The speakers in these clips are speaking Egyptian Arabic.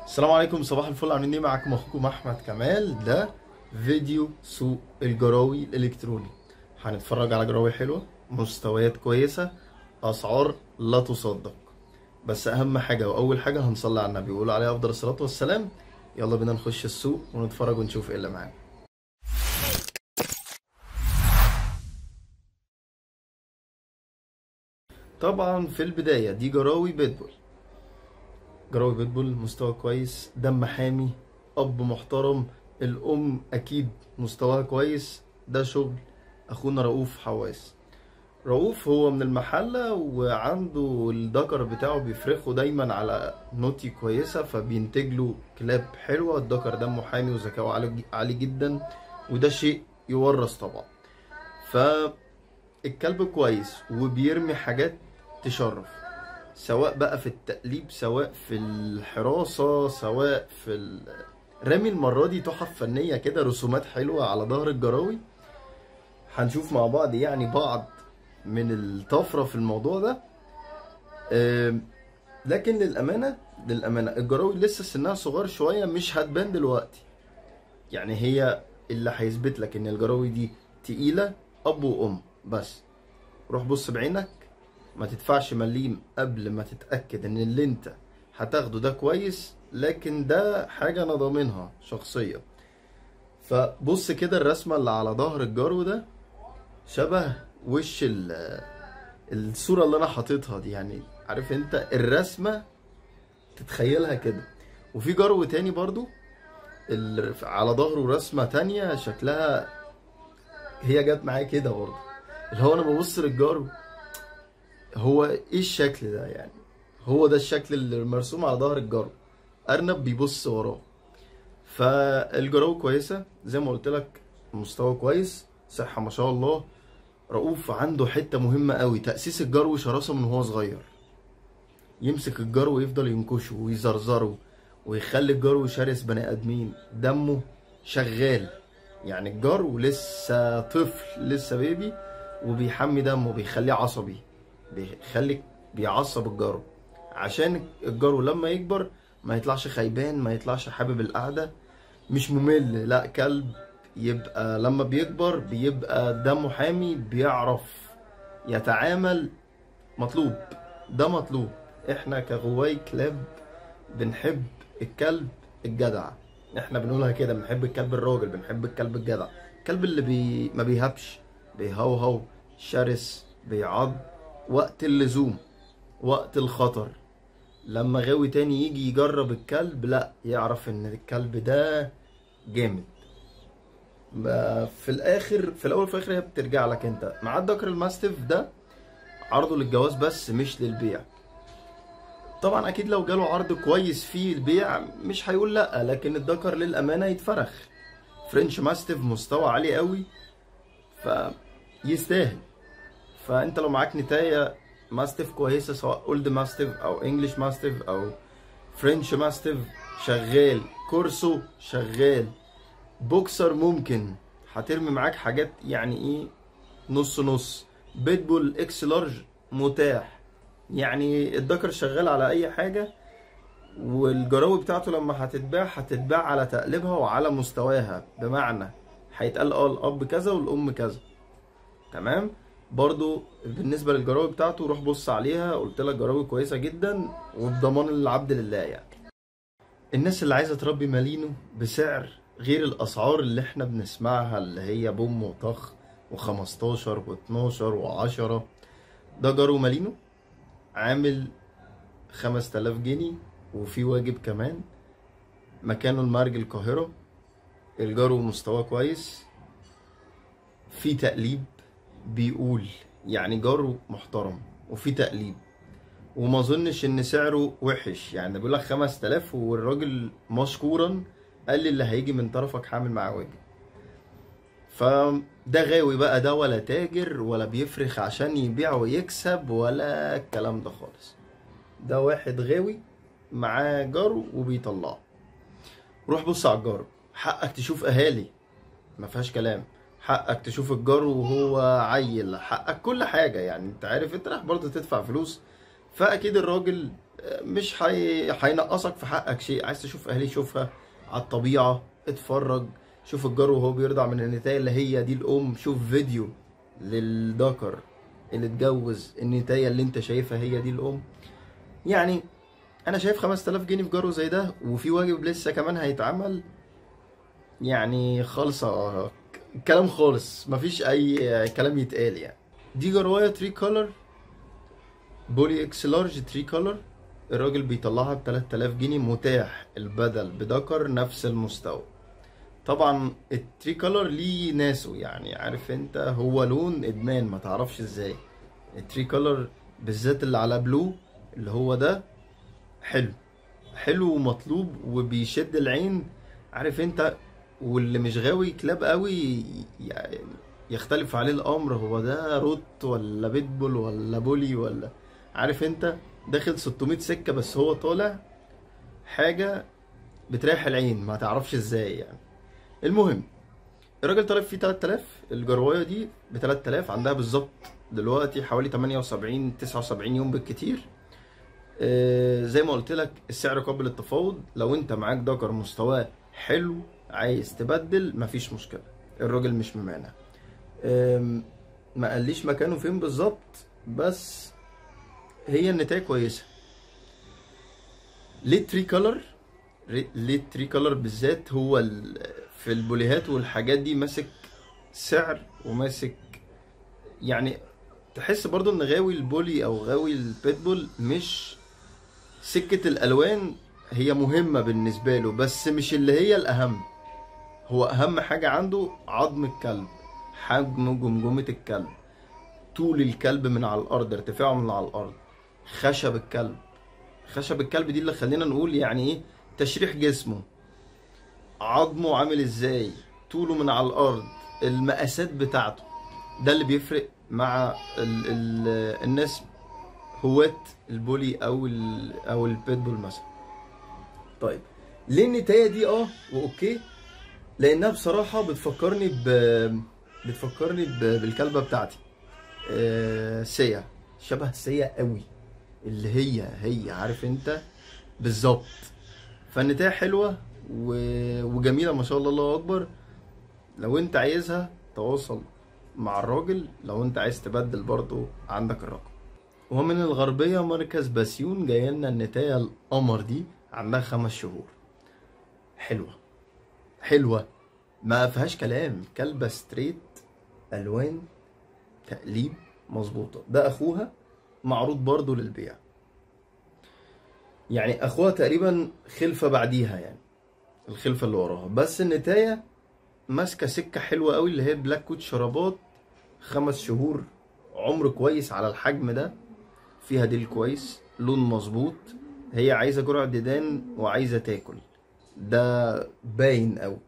السلام عليكم صباح الفل عاملين ايه معاكم اخوكم احمد كمال ده فيديو سوق الجراوي الالكتروني هنتفرج على جراوي حلوه مستويات كويسه اسعار لا تصدق بس اهم حاجه واول حاجه هنصلي على النبي ويقول عليه افضل الصلاه والسلام يلا بينا نخش السوق ونتفرج ونشوف ايه اللي معانا طبعا في البدايه دي جراوي بيتبول جراوي بيتبول مستوى كويس دم حامي اب محترم الام اكيد مستواها كويس ده شغل اخونا رؤوف حواس رؤوف هو من المحلة وعنده الدكر بتاعه بيفرخه دايما على نوتي كويسة فبينتج له كلاب حلوة الدكر دمه حامي وذكاؤه عالي عالي جدا وده شيء يورث طبعا فالكلب كويس وبيرمي حاجات تشرف سواء بقى في التقليب سواء في الحراسة سواء في ال... رامي المرة دي تحف فنية كده رسومات حلوة على ظهر الجراوي هنشوف مع بعض يعني بعض من الطفرة في الموضوع ده آم، لكن للأمانة للأمانة الجراوي لسه سنها صغير شوية مش هتبان دلوقتي يعني هي اللي هيثبت لك ان الجراوي دي تقيلة أب وأم بس روح بص بعينك ما تدفعش مليم قبل ما تتأكد ان اللي انت هتاخده ده كويس لكن ده حاجة انا ضامنها شخصيا فبص كده الرسمة اللي على ظهر الجرو ده شبه وش ال- الصورة اللي انا حاططها دي يعني عارف انت الرسمة تتخيلها كده وفي جرو تاني برضو ال- على ظهره رسمة تانية شكلها هي جت معايا كده برضو اللي هو انا ببص للجرو هو ايه الشكل ده يعني هو ده الشكل اللي مرسوم على ظهر الجرو ارنب بيبص وراه فالجراوي كويسه زي ما قلت لك مستوى كويس صحه ما شاء الله رؤوف عنده حته مهمه قوي تاسيس الجرو شراسه من وهو صغير يمسك الجرو ويفضل ينكشه ويزرزره ويخلي الجرو شرس بني ادمين دمه شغال يعني الجرو لسه طفل لسه بيبي وبيحمي دمه بيخليه عصبي بيخلي بيعصب الجرو عشان الجرو لما يكبر ما يطلعش خيبان ما يطلعش حابب القعدة مش ممل لا كلب يبقى لما بيكبر بيبقى دمه حامي بيعرف يتعامل مطلوب ده مطلوب احنا كغواي كلاب بنحب الكلب الجدع احنا بنقولها كده بنحب الكلب الراجل بنحب الكلب الجدع الكلب اللي بي... ما بيهبش بيهوهو شرس بيعض وقت اللزوم وقت الخطر لما غاوي تاني يجي يجرب الكلب لا يعرف ان الكلب ده جامد ب- في الاخر في الاول وفي الاخر هي بترجع لك انت مع الدكر الماستيف ده عرضه للجواز بس مش للبيع طبعا اكيد لو جاله عرض كويس فيه البيع مش هيقول لا لكن الدكر للامانه يتفرخ فرنش ماستيف مستوى عالي قوي فيستاهل فانت لو معاك نتايه ماستيف كويسه سواء اولد ماستيف او انجلش ماستيف او فرنش ماستيف شغال كورسو شغال بوكسر ممكن هترمي معاك حاجات يعني ايه نص نص بيتبول اكس لارج متاح يعني الدكر شغال على اي حاجه والجراوي بتاعته لما هتتباع هتتباع على تقليبها وعلى مستواها بمعنى هيتقال اه الاب كذا والام كذا تمام برضو بالنسبه للجراوي بتاعته روح بص عليها قلت لك جراوي كويسه جدا وبضمان العبد لله يعني الناس اللي عايزه تربي مالينو بسعر غير الاسعار اللي احنا بنسمعها اللي هي بوم وطخ و15 و12 و10 ده جارو مالينو عامل 5000 جنيه وفي واجب كمان مكانه المرج القاهره الجارو مستواه كويس في تقليب بيقول يعني جاره محترم وفي تقليب وما اظنش ان سعره وحش يعني بيقول لك 5000 والراجل مشكورا قال لي اللي هيجي من طرفك هعمل معاه واجب فده غاوي بقى ده ولا تاجر ولا بيفرخ عشان يبيع ويكسب ولا الكلام ده خالص ده واحد غاوي معاه جاره وبيطلعه روح بص على الجار حقك تشوف اهالي ما فيهاش كلام حقك تشوف الجار وهو عيل حقك كل حاجة يعني انت عارف انت رايح برضه تدفع فلوس فاكيد الراجل مش هي... هينقصك في حقك شيء عايز تشوف اهلي شوفها على الطبيعه اتفرج شوف الجار وهو بيرضع من النتايه اللي هي دي الام شوف فيديو للذكر اللي اتجوز النتايه اللي انت شايفها هي دي الام يعني انا شايف 5000 جنيه في جارو زي ده وفي واجب لسه كمان هيتعمل يعني خالصه كلام خالص مفيش اي كلام يتقال يعني دي جروايه تري كولر بولي اكس لارج تري كولر الراجل بيطلعها ب 3000 جنيه متاح البدل بدكر نفس المستوى طبعا التري كولر ليه ناسه يعني عارف انت هو لون ادمان ما تعرفش ازاي التري كولر بالذات اللي على بلو اللي هو ده حلو حلو ومطلوب وبيشد العين عارف انت واللي مش غاوي كلاب قوي يعني يختلف عليه الامر هو ده روت ولا بيتبول ولا بولي ولا عارف انت داخل 600 سكه بس هو طالع حاجه بتريح العين ما تعرفش ازاي يعني المهم الراجل طالب فيه 3000 الجروايه دي ب 3000 عندها بالظبط دلوقتي حوالي 78 79 يوم بالكتير آه، زي ما قلت لك السعر قابل للتفاوض لو انت معاك دكر مستواه حلو عايز تبدل مفيش مشكله الراجل مش ممانع آم، ما قاليش مكانه فين بالظبط بس هي النتاية كويسه ليه تري كولر ليه التري كولر بالذات هو ال- في البوليهات والحاجات دي ماسك سعر وماسك يعني تحس برضو ان غاوي البولي او غاوي البيتبول مش سكة الالوان هي مهمة بالنسبة له بس مش اللي هي الاهم هو اهم حاجة عنده عظم الكلب حجم جمجمة الكلب طول الكلب من على الارض ارتفاعه من على الارض خشب الكلب خشب الكلب دي اللي خلينا نقول يعني ايه تشريح جسمه عظمه عامل ازاي طوله من على الارض المقاسات بتاعته ده اللي بيفرق مع ال ال الناس هواة البولي او ال او البيتبول مثلا طيب ليه النتايه دي اه واوكي لانها بصراحه بتفكرني ب بتفكرني ب... بالكلبه بتاعتي آه... سيا شبه سيا قوي اللي هي هي عارف انت بالظبط فالنتايه حلوه و... وجميله ما شاء الله الله اكبر لو انت عايزها تواصل مع الراجل لو انت عايز تبدل برضو عندك الرقم ومن الغربية مركز بسيون جاي لنا النتاية القمر دي عندها خمس شهور حلوة حلوة ما فيهاش كلام كلبة ستريت ألوان تقليب مظبوطة ده أخوها معروض برضو للبيع يعني أخوها تقريبا خلفة بعديها يعني الخلفة اللي وراها بس النتاية ماسكة سكة حلوة قوي اللي هي بلاك كوت شرابات خمس شهور عمر كويس على الحجم ده فيها ديل كويس لون مظبوط هي عايزة جرعة ديدان وعايزة تاكل ده باين قوي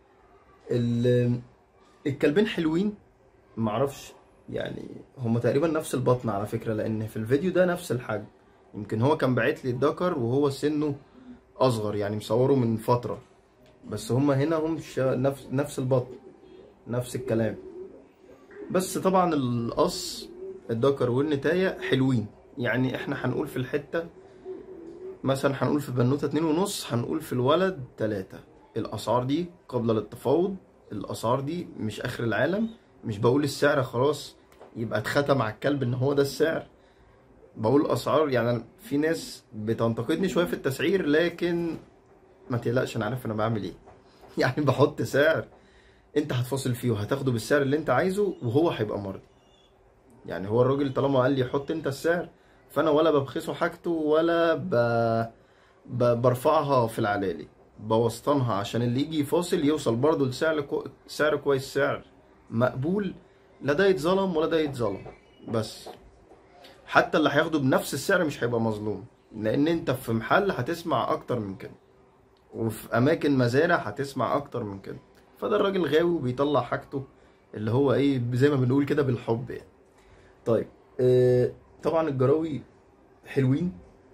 ال- الكلبين حلوين معرفش يعني هما تقريبا نفس البطن على فكرة لأن في الفيديو ده نفس الحجم يمكن هو كان باعت لي الدكر وهو سنه أصغر يعني مصوره من فترة بس هما هنا هم شا- نفس نفس البطن نفس الكلام بس طبعا القص الدكر والنتاية حلوين يعني احنا هنقول في الحتة مثلا هنقول في بنوتة اتنين ونص هنقول في الولد تلاتة الأسعار دي قابلة للتفاوض الأسعار دي مش آخر العالم مش بقول السعر خلاص يبقى اتختم على الكلب ان هو ده السعر بقول اسعار يعني في ناس بتنتقدني شويه في التسعير لكن ما تقلقش انا عارف انا بعمل ايه يعني بحط سعر انت هتفاصل فيه وهتاخده بالسعر اللي انت عايزه وهو هيبقى مرضي يعني هو الراجل طالما قال لي حط انت السعر فانا ولا ببخسه حاجته ولا ب... ب... برفعها في العلالي بوسطنها عشان اللي يجي يفاصل يوصل برضه لسعر كو... سعر كويس سعر مقبول لا ده يتظلم ولا ده يتظلم بس حتى اللي هياخده بنفس السعر مش هيبقى مظلوم لان انت في محل هتسمع اكتر من كده وفي اماكن مزارع هتسمع اكتر من كده فده الراجل غاوي وبيطلع حاجته اللي هو ايه زي ما بنقول كده بالحب يعني طيب آه طبعا الجراوي حلوين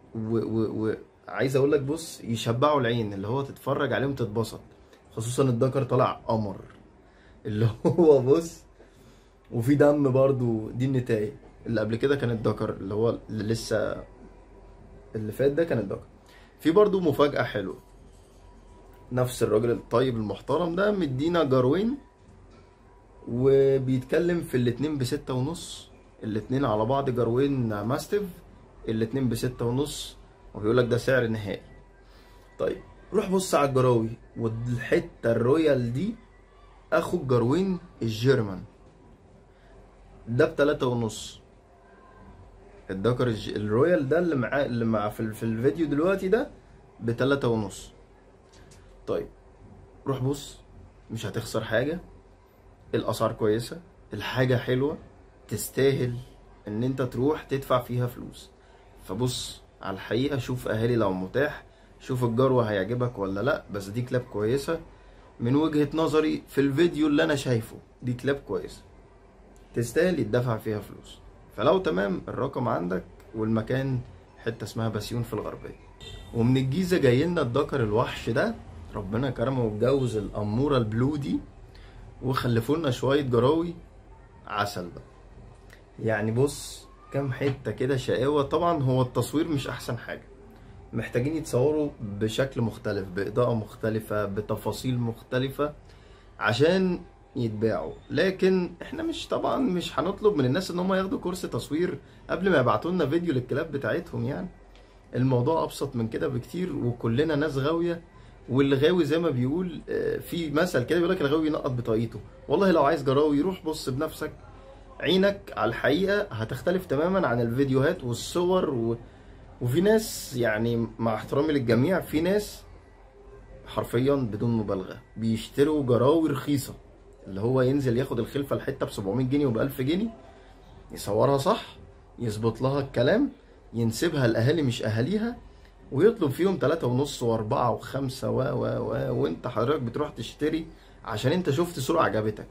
وعايز اقول لك بص يشبعوا العين اللي هو تتفرج عليهم تتبسط خصوصا الدكر طلع قمر اللي هو بص وفي دم برضو دي النتاية اللي قبل كده كان الدكر اللي هو اللي لسه اللي فات ده كان الدكر في برضو مفاجأة حلوة نفس الراجل الطيب المحترم ده مدينا جاروين وبيتكلم في الاتنين بستة ونص الاتنين على بعض جاروين ماستيف الاتنين بستة ونص وبيقول لك ده سعر نهائي طيب روح بص على الجراوي والحتة الرويال دي اخو الجاروين الجيرمان ده بتلاتة ونص الدكر الج... الرويال ده اللي معاه اللي مع في, ال- في الفيديو دلوقتي ده بتلاتة ونص طيب روح بص مش هتخسر حاجة الأسعار كويسة الحاجة حلوة تستاهل إن أنت تروح تدفع فيها فلوس فبص على الحقيقة شوف أهالي لو متاح شوف الجروة هيعجبك ولا لأ بس دي كلاب كويسة من وجهة نظري في الفيديو اللي أنا شايفه دي كلاب كويسة تستاهل يدفع فيها فلوس فلو تمام الرقم عندك والمكان حتة اسمها بسيون في الغربية ومن الجيزة جاي لنا الدكر الوحش ده ربنا كرمه واتجوز الأمورة البلو دي وخلفوا لنا شوية جراوي عسل بقى يعني بص كام حتة كده شقاوة طبعا هو التصوير مش أحسن حاجة محتاجين يتصوروا بشكل مختلف بإضاءة مختلفة بتفاصيل مختلفة عشان يتباعوا لكن احنا مش طبعا مش هنطلب من الناس ان هم ياخدوا كورس تصوير قبل ما يبعتوا لنا فيديو للكلاب بتاعتهم يعني الموضوع ابسط من كده بكتير وكلنا ناس غاويه واللي غاوي زي ما بيقول آه، في مثل كده بيقول لك الغاوي ينقط بطاقيته والله لو عايز جراوي روح بص بنفسك عينك على الحقيقه هتختلف تماما عن الفيديوهات والصور و... وفي ناس يعني مع احترامي للجميع في ناس حرفيا بدون مبالغه بيشتروا جراوي رخيصه اللي هو ينزل ياخد الخلفه الحته ب 700 جنيه وب 1000 جنيه يصورها صح يظبط لها الكلام ينسبها لاهالي مش اهاليها ويطلب فيهم ثلاثة ونص وأربعة وخمسة و و و وأنت حضرتك بتروح تشتري عشان أنت شفت صورة عجبتك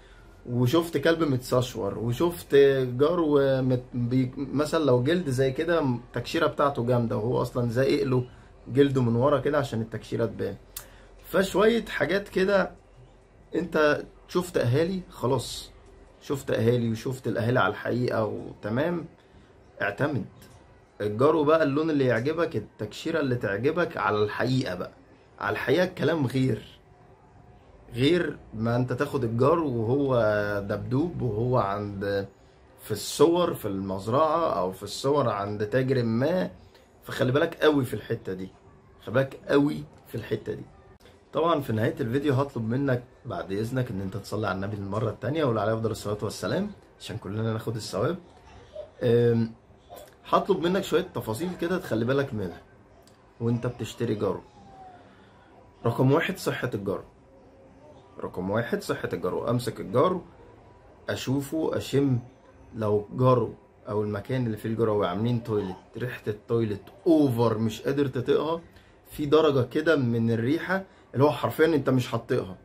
وشفت كلب متسشور وشفت جرو مت... بي... مثلا لو جلد زي كده التكشيرة بتاعته جامدة وهو أصلا زائق له جلده من ورا كده عشان التكشيرة تبان فشوية حاجات كده أنت شفت أهالي خلاص شفت أهالي وشفت الأهالي على الحقيقة وتمام اعتمد الجرو بقى اللون اللي يعجبك التكشيرة اللي تعجبك على الحقيقة بقى على الحقيقة الكلام غير غير ما انت تاخد الجرو وهو دبدوب وهو عند في الصور في المزرعة او في الصور عند تاجر ما فخلي بالك قوي في الحتة دي خلي بالك قوي في الحتة دي طبعا في نهاية الفيديو هطلب منك بعد اذنك ان انت تصلي على النبي المرة التانية واللي عليه افضل الصلاة والسلام عشان كلنا ناخد الثواب أم، هطلب منك شوية تفاصيل كده تخلي بالك منها وانت بتشتري جرو رقم واحد صحة الجرو رقم واحد صحة الجرو امسك الجرو اشوفه اشم لو جرو او المكان اللي فيه الجرو عاملين تويلت ريحة التويلت اوفر مش قادر تطيقها في درجة كده من الريحة اللي هو حرفيا انت مش هتطيقها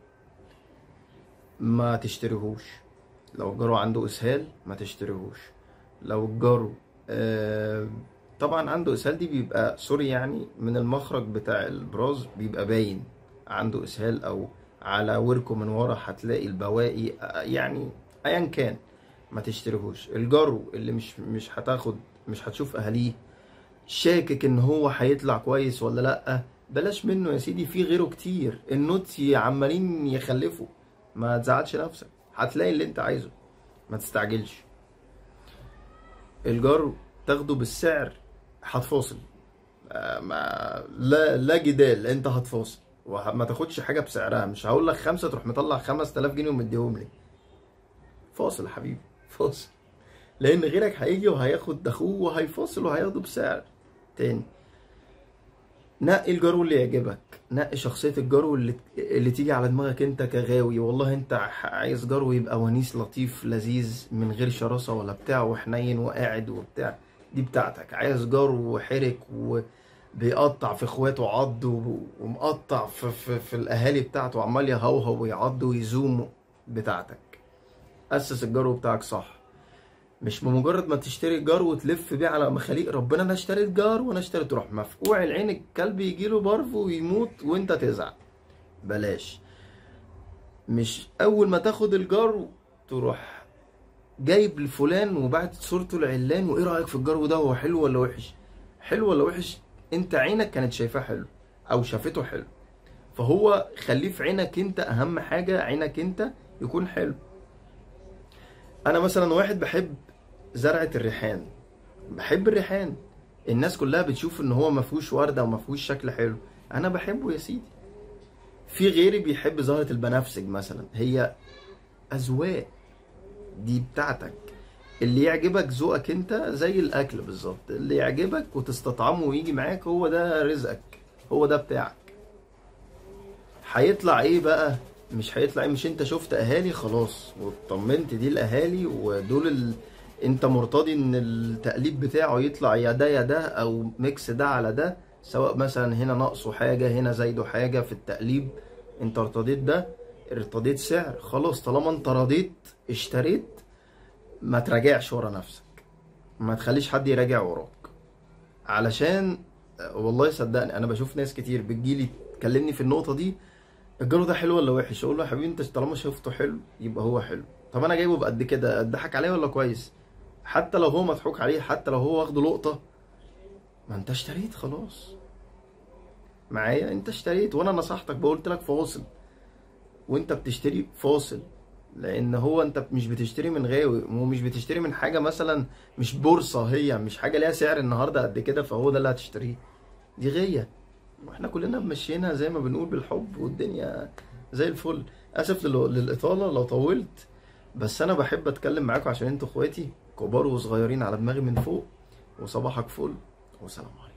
ما تشتريهوش لو الجرو عنده اسهال ما تشتريهوش لو الجرو آه، طبعا عنده اسهال دي بيبقى سوري يعني من المخرج بتاع البراز بيبقى باين عنده اسهال او على وركه من ورا هتلاقي البواقي آه، يعني ايا كان ما تشتريهوش الجرو اللي مش مش هتاخد مش هتشوف اهاليه شاكك ان هو هيطلع كويس ولا لا بلاش منه يا سيدي في غيره كتير النوتي عمالين يخلفوا ما تزعلش نفسك هتلاقي اللي انت عايزه ما تستعجلش الجرو تاخده بالسعر هتفاصل آه، ما لا لا جدال انت هتفاصل وما تاخدش حاجه بسعرها مش هقول لك خمسه تروح مطلع 5000 جنيه ومديهم لي فاصل يا حبيبي فاصل لان غيرك هيجي وهياخد اخوه وهيفاصل وهياخده بسعر تاني نقي الجرو اللي يعجبك نقي شخصية الجرو اللي اللي تيجي على دماغك انت كغاوي والله انت ح- عايز جرو يبقى ونيس لطيف لذيذ من غير شراسة ولا بتاع وحنين وقاعد وبتاع دي بتاعتك عايز جرو حرك وبيقطع في اخواته عض و- ومقطع في, في, في الاهالي بتاعته عمال يهوهو ويعض ويزوم بتاعتك اسس الجرو بتاعك صح مش بمجرد ما تشتري جار وتلف بيه على مخاليق ربنا انا اشتريت جار وانا اشتريت تروح مفقوع العين الكلب يجيله برف ويموت وانت تزعل بلاش مش اول ما تاخد الجار تروح جايب لفلان وبعت صورته العلان وايه رايك في الجرو ده هو حلو ولا وحش حلو ولا وحش انت عينك كانت شايفاه حلو او شافته حلو فهو خليه في عينك انت اهم حاجه عينك انت يكون حلو انا مثلا واحد بحب زرعه الريحان بحب الريحان الناس كلها بتشوف ان هو ما فيهوش ورده وما فيهوش شكل حلو انا بحبه يا سيدي في غيري بيحب زهره البنفسج مثلا هي اذواق دي بتاعتك اللي يعجبك ذوقك انت زي الاكل بالظبط اللي يعجبك وتستطعمه ويجي معاك هو ده رزقك هو ده بتاعك هيطلع ايه بقى مش هيطلع ايه مش انت شفت اهالي خلاص واطمنت دي الاهالي ودول ال... انت مرتضي ان التقليب بتاعه يطلع يا ده يا ده او ميكس ده على ده سواء مثلا هنا ناقصه حاجه هنا زايده حاجه في التقليب انت ارتضيت ده ارتضيت سعر خلاص طالما انت رضيت اشتريت ما تراجعش ورا نفسك ما تخليش حد يراجع وراك علشان والله صدقني انا بشوف ناس كتير بتجيلي تكلمني في النقطه دي الجرو ده حلو ولا وحش اقول له يا حبيبي انت طالما شفته حلو يبقى هو حلو طب انا جايبه بقد كده اضحك عليه ولا كويس حتى لو هو مضحوك عليه حتى لو هو واخده لقطه ما انت اشتريت خلاص معايا انت اشتريت وانا نصحتك بقولت لك فاصل وانت بتشتري فاصل لان هو انت مش بتشتري من غاوي ومش بتشتري من حاجه مثلا مش بورصه هي مش حاجه ليها سعر النهارده قد كده فهو ده اللي هتشتريه دي غيه واحنا كلنا مشينا زي ما بنقول بالحب والدنيا زي الفل اسف لل- للاطاله لو طولت بس انا بحب اتكلم معاكم عشان انتوا اخواتي كبار وصغيرين على دماغي من فوق وصباحك فل وسلام عليكم